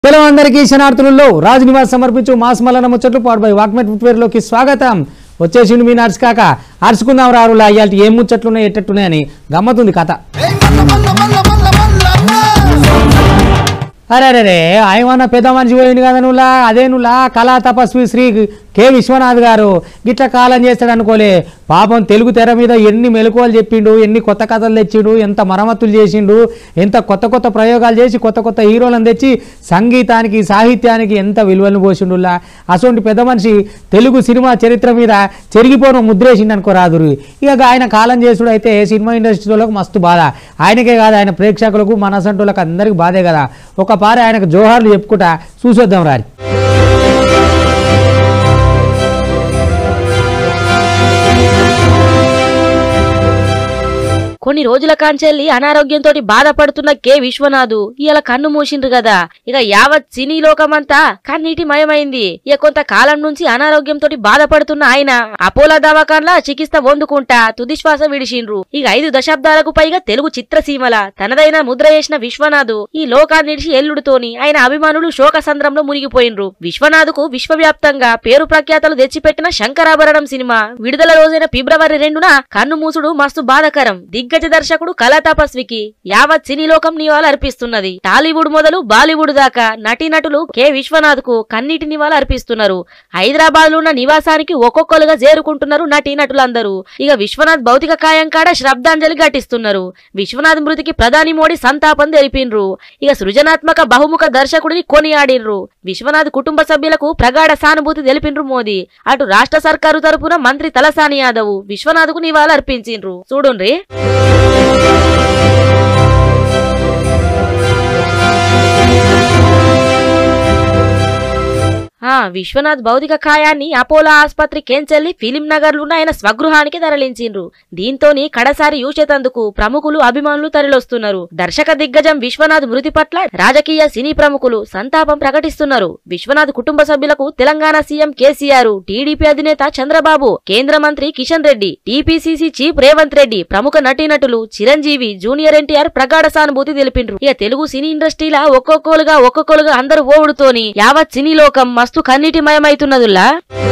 తెలుగు అందరికీ శనార్థులలో రాజు నివాస్ సమర్పించు మాస్ మల్లన ముచ్చట్లు పాడుబై వాక్మెట్ ఫుట్వేర్లోకి స్వాగతం వచ్చేసిండు మీ నర్స్ కాక అరుచుకుందాం రారులా ఇవాళ ఏం ముచ్చట్లున్నాయి ఎట్టట్టున్నాయని గమ్మతుంది కథ ఏయ్ మల్ల మల్ల మల్ల మల్ల మల్ల అరే అరే రే ఆయమన్న పెద్ద మనిషి పోయింది కదా నువ్వులా అదే నువ్వులా కళా తపస్వి శ్రీ కె విశ్వనాథ్ గారు గిట్ల కాలం చేస్తాడు అనుకోలే పాపం తెలుగు తెర మీద ఎన్ని మెలకువలు చెప్పిండు ఎన్ని కొత్త కథలు తెచ్చిండు ఎంత మరమ్మతులు చేసిండు ఎంత కొత్త కొత్త ప్రయోగాలు చేసి కొత్త కొత్త హీరోలను తెచ్చి సంగీతానికి సాహిత్యానికి ఎంత విలువలను పోసిండులా అటువంటి పెద్ద మనిషి తెలుగు సినిమా చరిత్ర మీద చెరిగిపోయిన ముద్రేసిండు అనుకో రాదురు ఇక ఆయన కాలం చేసుడు అయితే సినిమా ఇండస్ట్రీలోకి మస్తు బాధ ఆయనకే కాదు ఆయన ప్రేక్షకులకు మనసంటులకు అందరికి బాధే కదా ఒక పారి ఆయనకు జోహార్లు చెప్పుకుంటా చూసొద్దాం రారి కొన్ని రోజుల కాంచెల్లి అనారోగ్యంతో బాధపడుతున్న కె విశ్వనాథు ఇలా కన్ను మూసిండ్రు కదా ఇక యావత్ సినీ లోకమంతా కన్నీటి మయమైంది ఇక కొంత కాలం నుంచి అనారోగ్యంతో బాధపడుతున్న ఆయన అపోలో దవాఖాన్లా చికిత్స పొందుకుంటా తుది శ్వాస విడిచిండ్రు ఇక ఐదు దశాబ్దాలకు పైగా తెలుగు చిత్రసీమల తనదైన ముద్ర చేసిన విశ్వనాథు ఈ లోకాన్నిడిచి ఎల్లుడుతోని ఆయన అభిమానులు శోక సంద్రంలో మునిగిపోయినరు విశ్వనాథుకు విశ్వవ్యాప్తంగా పేరు ప్రఖ్యాతలు తెచ్చిపెట్టిన శంకరాభరణం సినిమా విడుదల రోజైన ఫిబ్రవరి రెండున కన్ను మూసుడు మస్తు బాధకరం దిగ్గజ దర్శకుడు కళా తపస్వికి యావత్ సినీ లోకం నివాళ అర్పిస్తున్నది టాలీవుడ్ మొదలు బాలీవుడ్ దాకా నటీనటులు కె విశ్వనాథ్ కు కన్నీటి నివాళ అర్పిస్తున్నారు హైదరాబాద్ లో ఉన్న నివాసానికి ఒక్కొక్కరుగా చేరుకుంటున్నారు నటీనటులందరూ ఇక విశ్వనాథ్ భౌతిక కాయం కాడ శ్రద్ధాంజలి ఘటిస్తున్నారు విశ్వనాథ్ మృతికి ప్రధాని మోడీ సంతాపం తెలిపిండ్రు ఇక సృజనాత్మక బహుముఖ దర్శకుడిని కొనియాడిన్రు విశ్వనాథ్ కుటుంబ సభ్యులకు ప్రగాఢ సానుభూతి తెలిపిండ్రు మోదీ అటు రాష్ట్ర సర్కారు తరపున మంత్రి తలసాని యాదవ్ విశ్వనాథ్ కు నివాళ అర్పించిండ్రు చూడుండ్రి ఆ విశ్వనాథ్ భౌతిక కాయాన్ని అపోలో ఆసుపత్రి కేంచెల్లి ఫిలిం నగర్ ఉన్న ఆయన స్వగృహానికి తరలించిండ్రు దీంతోని కడసారి యూసేతందుకు ప్రముఖులు అభిమానులు తరలివస్తున్నారు దర్శక దిగ్గజం విశ్వనాథ్ మృతి పట్ల రాజకీయ సినీ ప్రముఖులు సంతాపం ప్రకటిస్తున్నారు విశ్వనాథ్ కుటుంబ సభ్యులకు తెలంగాణ సీఎం కేసీఆర్ టీడీపీ అధినేత చంద్రబాబు కేంద్ర మంత్రి కిషన్ రెడ్డి టీపీసీసీ చీఫ్ రేవంత్ రెడ్డి ప్రముఖ నటీనటులు చిరంజీవి జూనియర్ ఎన్టీఆర్ ప్రగాఢ సానుభూతి తెలిపిండ్రు ఇక తెలుగు సినీ ఇండస్ట్రీలా ఒక్కొక్కరుగా ఒక్కొక్కరుగా అందరూ ఓవుడుతోని యావత్ సినీ లోకం మస్తు కన్నీటి మయమైతున్నదుల్లా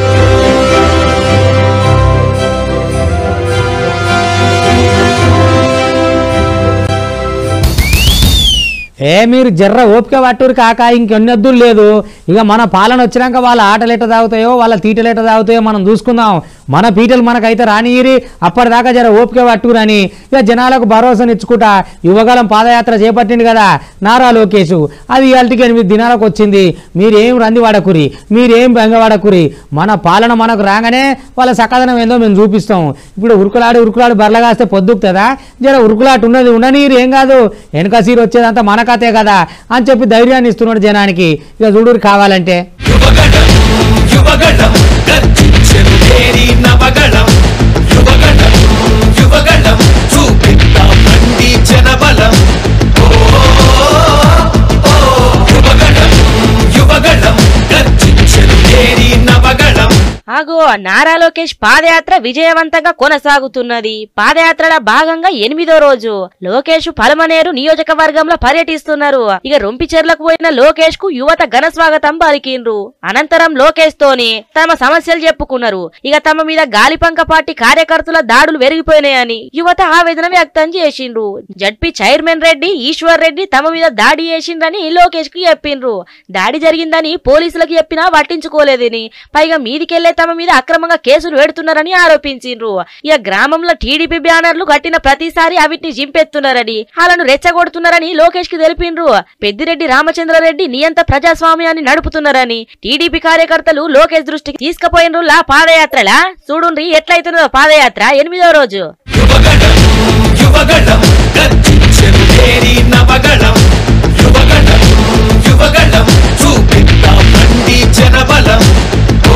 ఏ మీరు జర్ర ఓపిక పట్టురు కాక ఇంకెన్నొద్దులు లేదు ఇక మన పాలన వచ్చినాక వాళ్ళ ఆటలు ఎట్ట తాగుతాయో వాళ్ళ తీటలు ఎట్ట తాగుతాయో మనం చూసుకుందాం మన పీటలు మనకైతే రానియరి అప్పటిదాకా జర ఓపిక పట్టురని ఇక జనాలకు భరోసాను ఇచ్చుకుంటా యువకాలం పాదయాత్ర చేపట్టింది కదా నారా లోకేష్ అది ఇవాళకి ఎనిమిది దినాలకు వచ్చింది మీరేం రంది వాడకురి మీరేం బెంగవాడకురి మన పాలన మనకు రాగానే వాళ్ళ సకాదనం ఏందో మేము చూపిస్తాం ఇప్పుడు ఉరుకులాడి ఉరుకులాడి బర్లగాస్తే పొద్దుకుతుందా జర ఉరుకులాట ఉన్నది ఉండనీరు ఏం కాదు వెనక సీరు వచ్చేదంతా మన కథే కదా అని చెప్పి ధైర్యాన్ని ఇస్తున్నాడు జనానికి ఇక చూడూరు కావాలంటే యువగణం యువగణం గర్జించెను తేరి నవగణం యువగణం యువగణం చూపిద్దాం మండి జనబలం ఓ, ఓ, యువగణం యువగణం గర్జించెను తేరి నవగణం ఆగో నారా లోకేష్ పాదయాత్ర విజయవంతంగా కొనసాగుతున్నది పాదయాత్రల భాగంగా ఎనిమిదో రోజు లోకేష్ పలమనేరు నియోజకవర్గంలో పర్యటిస్తున్నారు ఇక రొంపిచెర్లకు పోయిన లోకేష్ కు యువత ఘన స్వాగతం పలికిండ్రు అనంతరం లోకేష్ తోని తమ సమస్యలు చెప్పుకున్నారు ఇక తమ మీద గాలిపంక పార్టీ కార్యకర్తల దాడులు పెరిగిపోయినాయని యువత ఆవేదన వ్యక్తం చేసిండ్రు జడ్పీ చైర్మన్ రెడ్డి ఈశ్వర్ రెడ్డి తమ మీద దాడి చేసిండ్రని లోకేష్ కు చెప్పిండ్రు దాడి జరిగిందని పోలీసులకు చెప్పినా పట్టించుకోలేదని పైగా మీదికెళ్లే తమ మీద అక్రమంగా కేసులు పెడుతున్నారని ఆరోపించిండ్రు ఇక గ్రామంలో టీడీపీ బ్యానర్లు కట్టిన ప్రతిసారి అవిటిని జింపెత్తున్నారని వాళ్ళను రెచ్చగొడుతున్నారని లోకేష్ కి తెలిపిండ్రు పెద్దిరెడ్డి రామచంద్రారెడ్డి నియంత ప్రజాస్వామ్యాన్ని నడుపుతున్నారని టీడీపీ కార్యకర్తలు లోకేష్ దృష్టికి తీసుకుపోయినరు లా పాదయాత్రలా చూడుండ్రి ఎట్లయితున్నదో పాదయాత్ర ఎనిమిదో రోజు యువగణం యువగణం గర్జించెను తేరి నవగణం యువగణం యువగణం చూపిద్దాం మండి జనబలం ఓ,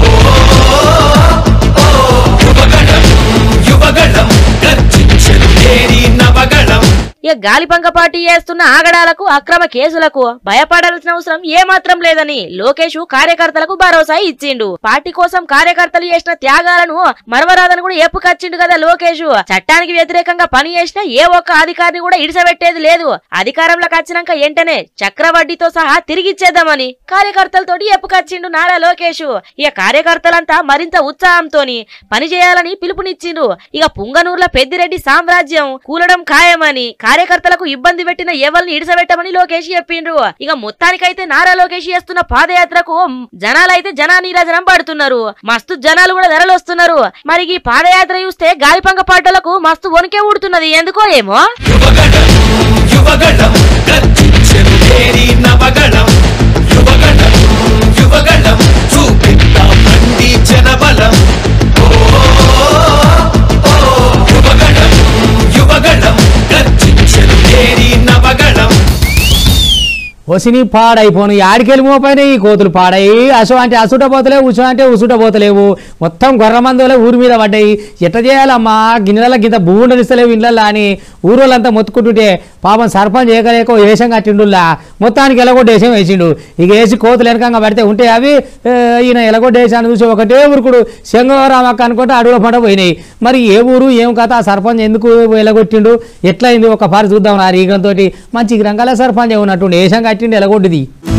ఓ, యువగణం యువగణం గర్జించెను తేరి నవగణం ఇక గాలిపంక పార్టీ చేస్తున్న ఆగడాలకు అక్రమ కేసులకు భయపడాల్సిన అవసరం ఏమాత్రం లేదని లోకేష్ కార్యకర్తలకు భరోసా ఇచ్చిండు పార్టీ కోసం కార్యకర్తలు చేసిన త్యాగాలను మరవరాదని కూడా ఎప్పుకొచ్చిండు కదా లోకేష్ చట్టానికి వ్యతిరేకంగా పని చేసిన ఏ ఒక్క అధికారిని కూడా ఇడిసబెట్టేది లేదు అధికారంలోకి వచ్చినాక వెంటనే చక్రవడ్డీతో సహా తిరిగిచ్చేద్దామని కార్యకర్తలతోటి ఎప్పుకొచ్చిండు నారా లోకేష్ ఇక కార్యకర్తలంతా మరింత ఉత్సాహంతోని పని చేయాలని పిలుపునిచ్చిండు ఇక పుంగనూరుల పెద్దిరెడ్డి సామ్రాజ్యం కూలడం ఖాయమని కార్యకర్తలకు ఇబ్బంది పెట్టిన ఎవరిని ఇడిసబెట్టమని లోకేష్ చెప్పిండ్రు ఇక మొత్తానికైతే నారా లోకేష్ చేస్తున్న పాదయాత్రకు జనాలైతే జనా నీరాజనం పడుతున్నారు మస్తు జనాలు కూడా ధరలు వస్తున్నారు మరి ఈ పాదయాత్ర చూస్తే గాలిపంక పాటలకు మస్తు వణికే ఊడుతున్నది ఎందుకో ఏమో యువగణం యువగణం గర్జించెను లేని నవగణం యువగణం యువగణం చూపిద్దాం రండి జనబలం ఓ, ఓ, యువగణం యువగణం గర్జించెను లేని నవగణం వసిని పాడైపోను యాడికెళ్ళి మోపైన ఈ కోతులు పాడాయి అసు అంటే అసుట పోతలేవు ఉసు అంటే ఉసుట పోతలేవు మొత్తం గొర్రమందులే ఊరి మీద పడ్డాయి ఎట్ట చేయాలమ్మా గిన్నెల గింత భూండనిస్తలేవు ఇళ్ళల్లో అని ఊరోళ్ళంతా మొత్తుకుంటుంటే పాపం సర్పంచ్ ఏకలేక వేషం కట్టిండుల్లా మొత్తానికి ఎలగొడ్డ వేషం వేసిండు ఇక వేసి కోతులు వెనకంగా పడితే ఉంటే అవి ఏ, ఈయన ఎలగొడ్డ వేసాను చూసి ఒకటే ఊరుకుడు శంగరామక్క అనుకుంటే అడవుల పంట పోయినాయి మరి ఏ ఊరు ఏం కథ ఆ సర్పంచ్ ఎందుకు ఎలగొట్టిండు ఎట్లయింది ఒక పారి చూద్దాం నా రీగంతో మంచి రంగాల సర్పంచ్ ఉన్నట్టుండి వేషం కట్టిండు ఎలగొడ్డిది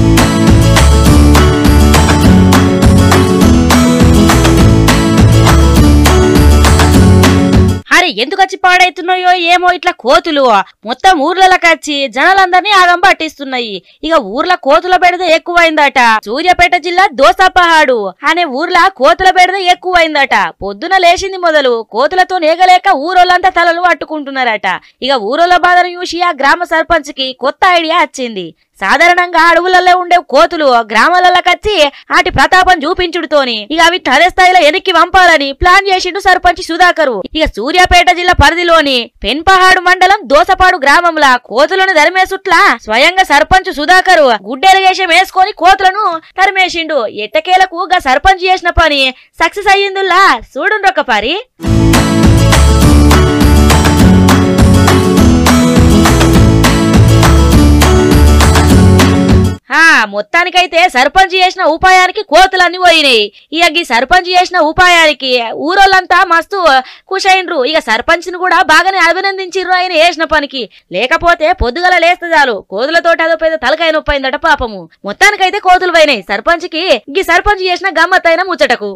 అరే ఎందుకు వచ్చి పాడైతున్నాయో ఏమో ఇట్లా కోతులు మొత్తం ఊర్లలోకి వచ్చి జనాలందరినీ ఆగం పట్టిస్తున్నాయి ఇక ఊర్ల కోతుల బెడద ఎక్కువైందట సూర్యాపేట జిల్లా దోసపహాడు అనే ఊర్ల కోతుల బెడద ఎక్కువైందట పొద్దున లేచింది మొదలు కోతులతో నేగలేక ఊరోళ్ళంతా తలలు పట్టుకుంటున్నారట ఇక ఊరోళ్ళ బాధను చూసి ఆ గ్రామ సర్పంచ్ కి కొత్త ఐడియా వచ్చింది సాధారణంగా అడవులలో ఉండే కోతులు గ్రామాలలోకి వచ్చి వాటి ప్రతాపం చూపించుడుతోని ఇక అవి తరే స్థాయిలో వెనక్కి పంపాలని ప్లాన్ చేసిండు సర్పంచ్ సుధాకరు ఇక సూర్యాపేట జిల్లా పరిధిలోని పెన్పహాడు మండలం దోసపాడు గ్రామంలో కోతులను తరిమేసుట్లా స్వయంగా సర్పంచ్ సుధాకరు గుడ్డెరగేషం వేసుకొని కోతులను తరిమేసిండు ఎట్టకేలకు గా సర్పంచ్ చేసిన పని సక్సెస్ అయ్యిందుల్లా చూడుండ్రు ఒక పరి ఆ మొత్తానికైతే సర్పంచ్ చేసిన ఉపాయానికి కోతులన్నీ పోయినాయి ఇక ఈ సర్పంచ్ చేసిన ఉపాయానికి ఊరోళ్ళంతా మస్తు ఖుషైండ్రు ఇక సర్పంచ్ ను కూడా బాగానే అభినందించిర్రు ఆయన చేసిన పనికి లేకపోతే పొద్దుగల లేస్తే చాలు కోతులతోటి అదో పెద్ద తలకాయ నొప్పి అయిందట పాపము మొత్తానికైతే కోతులు పోయినాయి సర్పంచ్ కి ఈ సర్పంచ్ చేసిన గమ్మత్తైన ముచ్చటకు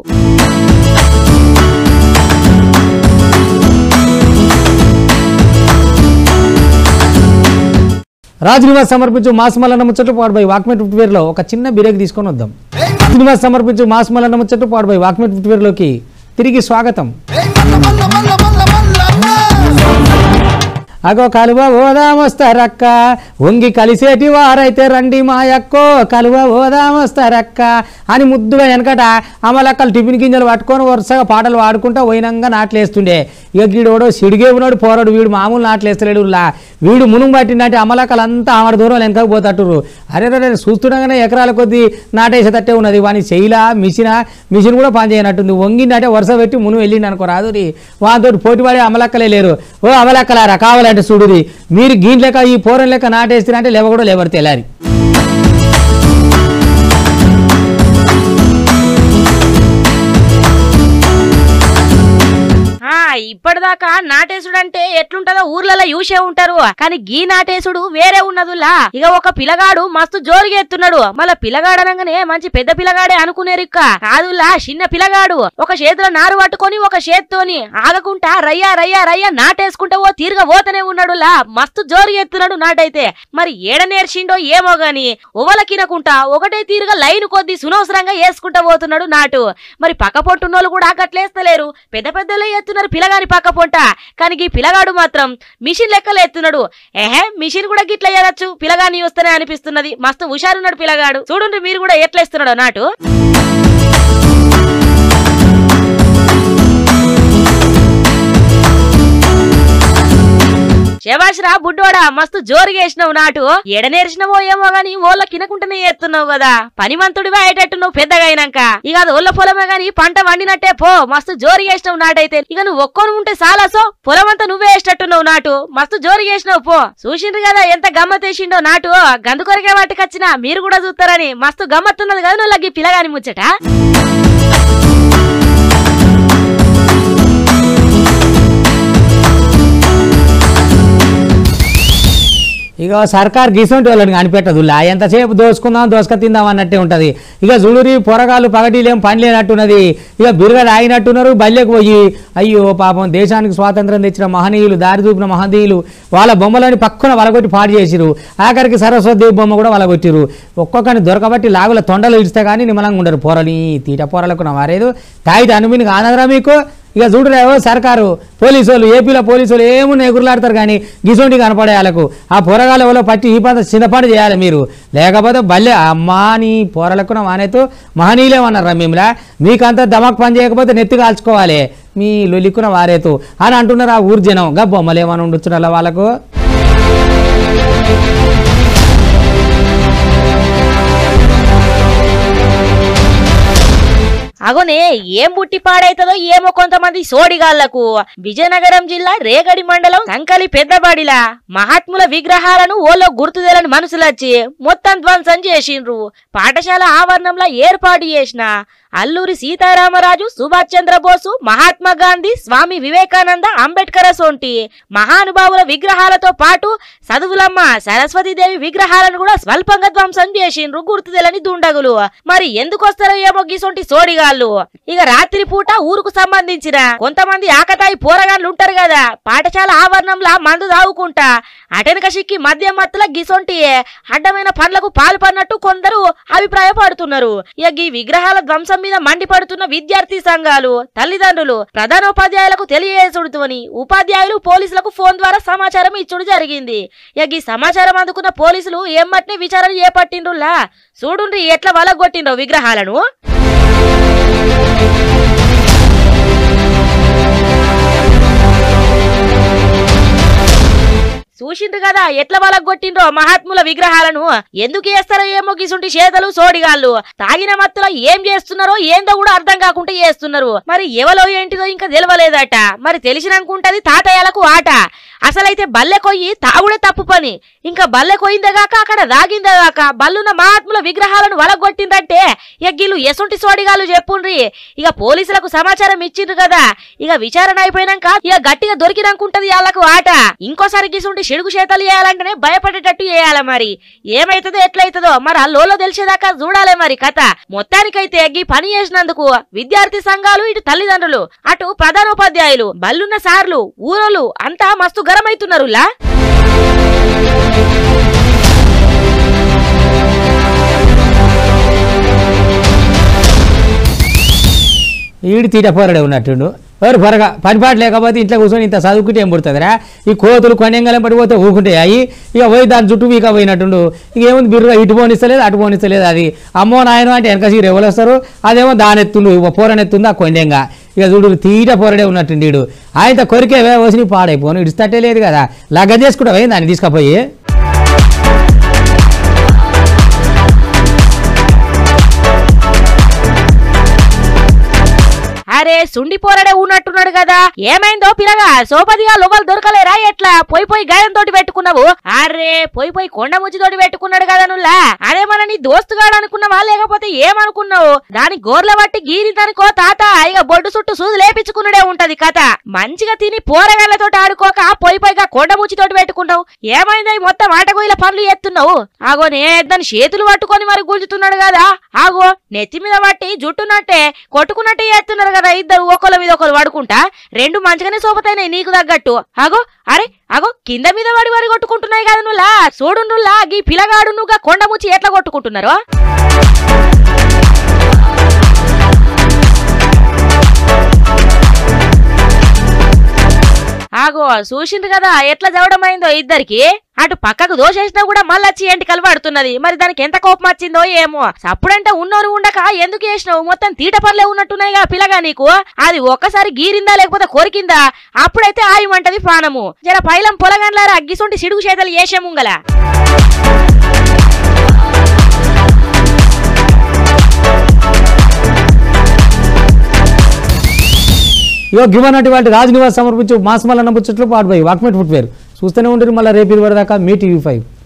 రాజనివాస్ సమర్పించు మాస్మలన్న ముచ్చట్లు పాడుబై వాక్మెట్ ఫుట్వేర్లో ఒక చిన్న బ్రేక్ తీసుకొని వద్దాం రాజనివాస్ సమర్పించు మాస్మలన్న ముచ్చట్లు పాడుబై వాక్మెట్ ఫుట్వేర్లోకి తిరిగి స్వాగతం ఏయ్ మల్ల మల్ల మల్ల మల్ల మల్లన్న అగో కలువ ఓదామొస్తారక్క వంగి కలిసేటి వారైతే రండి మా యక్కో కలువ ఓదామొస్తారక్క అని ముద్దుగా వెనకట అమలక్కలు టిఫిన్ గింజలు పట్టుకొని వరుసగా పాటలు పాడుకుంటా పోయినంగా నాట్లేస్తుండే ఇక గీడోడో సిడిగే ఉన్నాడు పోరాడు వీడు మామూలు నాట్లేస్తలేడు లా వీడు మునుగు పట్టినట్టు అమలక్కలు అంతా ఆమె దూరం వెనకకు పోతట్టురు అరే రే చూస్తుండగానే ఎకరాల కొద్దీ నాటేసేటట్టే ఉన్నది వాని చెయ్యిలా మిషనా మిషన్ కూడా పని చేయనట్టుంది వంగిందంటే వరుస పెట్టి మును వెళ్ళిండి అనుకో రాదురి వాతో పోటీ పడే అమలక్కలే లేరు ఓ అమలక్కలారా కావాలంటే చూడుది మీరు గీన్ లెక్క ఈ పోరం లెక్క నాటేస్తారంటే లేవ కూడా లేవరు తెల్లారి ఆ ఇప్పటిదాకా నాటేసుడంటే ఎట్లుంటదో ఊర్లలో చూసే ఉంటారు కానీ గీ నాటేసుడు వేరే ఉన్నదులా ఇక ఒక పిల్లగాడు మస్తు జోరుగా ఎత్తున్నాడు మళ్ళా పిల్లగాడు అనగానే మంచి పెద్ద పిల్లగాడే అనుకునేరు ఇక్క కాదులా చిన్న పిల్లగాడు ఒక చేతిలో నారు పట్టుకొని ఒక చేత్తోని ఆగకుండా రయ్యా రయ్యా రయ్యా నాటేసుకుంటా ఓ తీరుగా పోతనే ఉన్నాడులా మస్తు జోరుగా ఎత్తున్నాడు నాటైతే మరి ఏడ నేర్చిండో ఏమో గాని ఉవలకినకుంటా ఒకటే తీరుగా లైన్ కొద్ది సునవసరంగా వేసుకుంటా పోతున్నాడు నాటు మరి పక్క పొట్టున్నోళ్ళు కూడా గట్లేస్తలేరు పెద్ద పెద్దలే ఎత్తున్నారు పిల్లగాని పక్క పొంట కానీ ఈ పిల్లగాడు మాత్రం మిషన్ లెక్కలు ఎత్తున్నాడు ఏహే మిషన్ కూడా గిట్ల ఎరచ్చు పిల్లగాని వస్తేనే అనిపిస్తున్నది మస్తు హుషారున్నాడు పిల్లగాడు చూడండి మీరు కూడా ఎట్లా ఇస్తున్నాడో నాటు శబాష్రా బుడ్డోడా మస్తు జోరుగేసినావు నాటు ఎడనేర్చినవో ఏమో గాని ఓళ్ళ కినకుంటనే ఎత్తున్నావు కదా పనిమంతుడివే అయ్యేటట్టు నువ్వు పెద్దగా అయినాక ఇక అది ఓళ్ళ పొలమే గాని పంట వండినట్టే పో మస్తు జోరుగేసినావు నాటైతే ఇక నువ్వు ఒక్కొని ఉంటే సాలాసో పొలం అంతా నువ్వే వేసేటట్టున్నావు నాటు మస్తు జోరుగేసినావు పో చూసిండ్రు కదా ఎంత గమ్మతేసిండో నాటు గందుకొరకే వాటికొచ్చినా మీరు కూడా చూస్తారని మస్తు గమ్మత్తున్నది కదా నువ్వు లగ్గి పిల్లగాని ముచ్చట ఇక సర్కార్ గిసొంటి వాళ్ళని కనిపెట్టదు లా ఎంతసేపు దోసుకుందాం దోసుక తిందాం అన్నట్టే ఉంటది ఇక జుడురి పొరగాలు పగటిలేం పని లేనట్టున్నది ఇక బిరుగ ఆగినట్టున్నారు బల్లెకు పోయి అయ్యో పాపం దేశానికి స్వాతంత్రం తెచ్చిన మహనీయులు దారి చూపిన మహనీయులు వాళ్ళ బొమ్మలని పక్కన వలగొట్టి పాడు చేసిరు ఆఖరికి సరస్వతి బొమ్మ కూడా వలగొట్టిరు ఒక్కొక్కరిని దొరకబట్టి లాగుల తొండలు ఇస్తే కానీ నిమ్మలంగా ఉండరు పొరని తీట పొరలకు నా వారేదు తాయితే అనుమిని కానదరా మీకు ఇక చూడలేవో సర్కారు పోలీసు వాళ్ళు ఏపీలో పోలీసు వాళ్ళు ఏమున్నా ఎగురులాడతారు కానీ గిసోంటి కనపడే వాళ్ళకు ఆ పొరగాల ఎవరో పట్టి ఈ పంత చిన్నపాటు చేయాలి మీరు లేకపోతే బల్లె అమ్మా నీ పోరలకు నా మానేతో మహనీయులేమన్నారా మిమ్మల్ని మీకంతా దమక్ పని చేయకపోతే నెత్తి కాల్చుకోవాలి మీ లొలిక్కున వారేతో అని అంటున్నారు ఆ ఊరు జనం గా బొమ్మలు ఏమని ఉండొచ్చునಲ್ಲ వాళ్ళకు అగోనే ఏం బుట్టి పాడైతుందో ఏమో కొంతమంది సోడిగాళ్లకు విజయనగరం జిల్లా రేగడి మండలం సంకలి పెద్దబాడిలా మహాత్ముల విగ్రహాలను ఓలో గుర్తుదేలని మనుషులొచ్చి మొత్తం ధ్వంసం చేసిండ్రు పాఠశాల ఆవరణంలో ఏర్పాటు చేసిన అల్లూరి సీతారామరాజు సుభాష్ చంద్రబోసు మహాత్మా గాంధీ స్వామి వివేకానంద అంబేద్కర్ సోంటి మహానుభావుల విగ్రహాలతో పాటు చదువులమ్మ సరస్వతీదేవి విగ్రహాలను కూడా స్వల్పంగా ధ్వంసం చేసిండ్రు గుర్తు తెలని దుండగులు మరి ఎందుకు వస్తారో ఏమో గీసొంటి సోడిగాళ్ళు ఇక రాత్రి పూట ఊరుకు సంబంధించిన కొంతమంది ఆకతాయి పోరగాళ్ళు ఉంటారు కదా పాఠశాల ఆవరణంలో మందు తాగుకుంటా అటెనక సిక్కి మద్యం మత్తుల గిసొంటి అడ్డమైన పనులకు పాల్పడినట్టు కొందరు అభిప్రాయపడుతున్నారు ఇక ఈ విగ్రహాల ధ్వంసం మీద మండిపడుతున్న విద్యార్థి సంఘాలు తల్లిదండ్రులు ప్రధానోపాధ్యాయులకు తెలియజేసుడుతోని ఉపాధ్యాయులు పోలీసులకు ఫోన్ ద్వారా సమాచారం ఇచ్చుడు జరిగింది ఇక ఈ సమాచారం అందుకున్న పోలీసులు ఏమ్మట్నే విచారణ చేపట్టిండ్రులా చూడుండ్రి ఎట్లా వలగొట్టిండ్రో విగ్రహాలను చూసిండ్రు కదా ఎట్లా వాళ్ళకు కొట్టిండ్రో మహాత్ముల విగ్రహాలను ఎందుకు చేస్తారో ఏమో గిసుంటి చేతలు సోడిగాళ్ళు తాగిన మత్తులో ఏం చేస్తున్నారో ఏందో కూడా అర్థం కాకుండా చేస్తున్నారు మరి ఎవలో ఏంటిదో ఇంకా తెలియలేదట మరి తెలిసిననుకుంటది తాతయ్యలకు ఆట అసలైతే బల్లె కొయ్యి తాగుడే తప్పు పని ఇంకా బల్లె కొయ్యిందేగాక అక్కడ దాగిందేగాక బల్లున్న మహాత్ముల విగ్రహాలను వలగొట్టిందంటే ఇక గీళ్ళు ఎసుంటి సోడిగాళ్ళు చెప్పుండ్రి ఇక పోలీసులకు సమాచారం ఇచ్చిండ్రు కదా ఇక విచారణ అయిపోయినాక ఇక గట్టిగా దొరికినాకుంటది వాళ్ళకు ఆట ఇంకోసారి గిసుంటి చెడుగు చేతలు చేయాలంటేనే భయపడేటట్టు చేయాలి మరి ఏమైతుందో ఎట్లయితుందో మరి ఆ లోలో తెలిసేదాకా చూడాలి మరి కథ మొత్తానికైతే గీ పని చేసినందుకు విద్యార్థి సంఘాలు ఇటు తల్లిదండ్రులు అటు ప్రధానోపాధ్యాయులు బల్లున్న సార్లు ఊరోళ్ళు అంతా మస్తు గరమైతున్నారు ఈడు తీట పోరడే ఉన్నట్టుండు ఎవరు పొరగా పనిపాటు లేకపోతే ఇంట్లో కూర్చొని ఇంత చదువుకుంటే ఏం పుడుతుందిరా ఈ కోతులు కొన్యంగలం పడిపోతే ఊకుంటాయి అవి ఇక పోయి దాని చుట్టూ వీక పోయినట్టుండు ఇక ఏముంది బిర్రుగా ఇటు పోనిస్తలేదు అటు పోనిస్తలేదు అది అమ్మో నాయన అంటే వెనక సీరు ఎవరు వస్తారు అదేమో దాని ఎత్తుండు పోరనెత్తుంది ఆ కొండెంగా ఇక చూడు తీట పొరడే ఉన్నట్టుండి ఈడు ఆయన కొరికే వేసి పాడైపోను ఇడిస్తట్టే లేదు కదా లగ్గ చేసుకుంటావే దాన్ని తీసుకుపోయి అరే సుండి పోరడే ఉన్నట్టున్నాడు కదా ఏమైందో పిల్లగా సోపదిగా లోపల దొరకలేరా ఎట్లా పోయి పోయి గాయం తోటి పెట్టుకున్నావు అరే పోయి పోయి కొండ ముచ్చి తోటి పెట్టుకున్నాడు కదా నుల్లా అదే మన నీ దోస్తుగాడు అనుకున్నావా లేకపోతే ఏమనుకున్నావు దాని గోర్ల బట్టి గీరిందనుకో తాత ఇక బొడ్డు చుట్టూ సూది లేపించుకున్నాడే ఉంటది కథ మంచిగా తిని పోరగాళ్లతో ఆడుకోక పోయి పోయిగా కొండ ముచ్చి తోటి పెట్టుకుంటావు ఏమైందో ఈ మొత్తం ఆటగోయిల పనులు ఎత్తున్నావు ఆగో నే దాని చేతులు పట్టుకొని మరి గుంజుతున్నాడు కదా ఆగో నెత్తి మీద పట్టి జుట్టున్నట్టే కొట్టుకున్నట్టే చేస్తున్నారు కదా ఇద్దరు ఒకళ్ళ మీద ఒకరు పడుకుంటా రెండు మంచిగానే సోపతాయినాయి నీకు తగ్గట్టు ఆగో అరే అగో కింద మీద పడి వాడి కొట్టుకుంటున్నాయి కదా నువ్వులా చూడు నువ్వులా గీ పిల్లగాడు నువ్వుగా కొండ ముచ్చి ఎట్లా కొట్టుకుంటున్నారో ఆగో చూసిండ్రు కదా ఎట్లా చదవడమైందో ఇద్దరికి అటు పక్కకు దోషేసినా కూడా మళ్ళీ వచ్చి ఎంటికలు పడుతున్నది మరి దానికి ఎంత కోపం వచ్చిందో ఏమో అప్పుడంటే ఉన్నోరు ఉండక ఎందుకు చేసినావు మొత్తం తీట పనులే ఉన్నట్టున్నాయిగా పిల్లగా నీకు అది ఒక్కసారి గీరిందా లేకపోతే కొరికిందా అప్పుడైతే ఆయమంటది పానము జర పైలం పొలగండ్లారా అగ్గిసొంటి సిడుగు చేతలు చేసే ముంగల ఇగో గివన్ అటువంటి రాజ్ నివాస్ సమర్పించు మాస్ మల్ల నమ్ముచ్చట్లు పాటు పోయి వాక్మెట్ ఫుట్వేర్ చూస్తూనే ఉంటుంది మళ్ళీ రేపు ఇరవై దాకా మీ టీవీ ఫైవ్